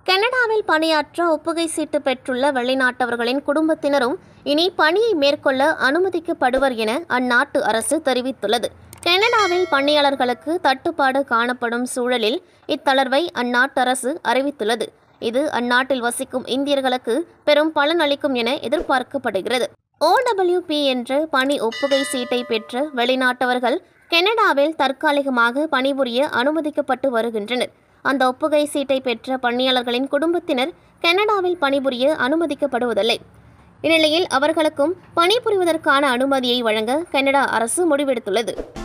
கனடாவில் பணியாற்ற ஒப்புகை சீட்டு பெற்றுள்ள வெளிநாட்டவர்களின் குடும்பத்தினரும் இனி பணியை மேற்கொள்ள அனுமதிக்கப்படுவர் என அந்நாட்டு அரசு தெரிவித்துள்ளது கனடாவில் பணியாளர்களுக்கு தட்டுப்பாடு காணப்படும் சூழலில் இத்தளர்வை அந்நாட்டு அரசு அறிவித்துள்ளது இது அந்நாட்டில் வசிக்கும் இந்தியர்களுக்கு பெரும் பலனளிக்கும் என எதிர்பார்க்கப்படுகிறது ஓடபிள்யூபி என்ற பணி ஒப்புகை சீட்டை பெற்ற வெளிநாட்டவர்கள் கனடாவில் தற்காலிகமாக பணிபுரிய அனுமதிக்கப்பட்டு வருகின்றனர் அந்த ஒப்புகை சீட்டை பெற்ற பணியாளர்களின் குடும்பத்தினர் கனடாவில் பணிபுரிய அனுமதிக்கப்படுவதில்லை இந்நிலையில் அவர்களுக்கும் பணிபுரிவதற்கான அனுமதியை வழங்க கனடா அரசு முடிவெடுத்துள்ளது